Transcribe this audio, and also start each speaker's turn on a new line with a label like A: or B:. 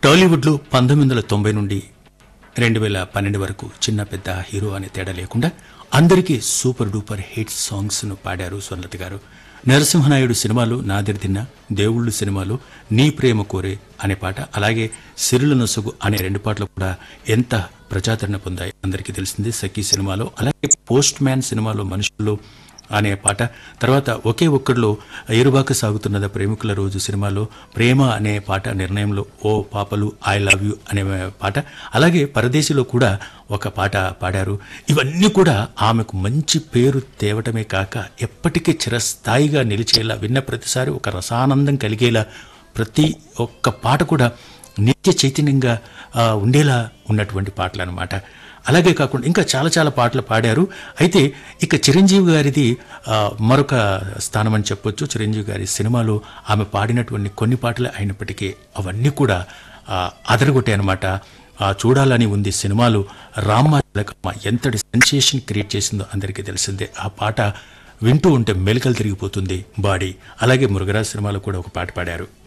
A: టాలీవుడ్లో పంతొమ్మిది వందల తొంభై నుండి రెండు వేల పన్నెండు వరకు చిన్న పెద్ద హీరో అనే తేడా లేకుండా అందరికీ సూపర్ డూపర్ హిట్ సాంగ్స్ను పాడారు స్వర్ణలత గారు నరసింహనాయుడు సినిమాలో నాదిరిదిన్న దేవుళ్ళు సినిమాలో నీ ప్రేమ కోరే అనే పాట అలాగే సిరుల నొసగు అనే రెండు పాటలు కూడా ఎంత ప్రజాదరణ పొందాయి అందరికీ తెలిసింది సఖీ సినిమాలో అలాగే పోస్ట్ మ్యాన్ సినిమాలో మనుషుల్లో అనే పాట తర్వాత ఒకే ఒక్కడిలో ఎరుబాక సాగుతున్నద ప్రేమికుల రోజు సినిమాలో ప్రేమ అనే పాట నిర్ణయంలో ఓ పాపలు ఐ లవ్ యూ అనే పాట అలాగే పరదేశిలో కూడా ఒక పాట పాడారు ఇవన్నీ కూడా ఆమెకు మంచి పేరు తేవటమే కాక ఎప్పటికీ చిరస్థాయిగా నిలిచేలా విన్న ప్రతిసారి ఒక రసానందం కలిగేలా ప్రతి ఒక్క పాట కూడా నిత్య చైతన్యంగా ఆ, ఉండేలా ఉన్నటువంటి పాటలు అనమాట అలాగే కాకుండా ఇంకా చాలా చాలా పాటలు పాడారు అయితే ఇక చిరంజీవి గారిది ఆ, మరొక స్థానం అని చెప్పొచ్చు చిరంజీవి గారి సినిమాలో ఆమె పాడినటువంటి కొన్ని పాటలు అయినప్పటికీ అవన్నీ కూడా ఆ, అదరగొట్టాయి అనమాట ఆ, చూడాలని ఉంది సినిమాలు రామ్మ తిలకమ్మ ఎంతటి సెన్సేషన్ క్రియేట్ చేసిందో అందరికీ తెలిసిందే ఆ పాట వింటూ ఉంటే మెలికలు తిరిగిపోతుంది బాడీ అలాగే మురుగరాజ్ సినిమాలో కూడా ఒక పాట పాడారు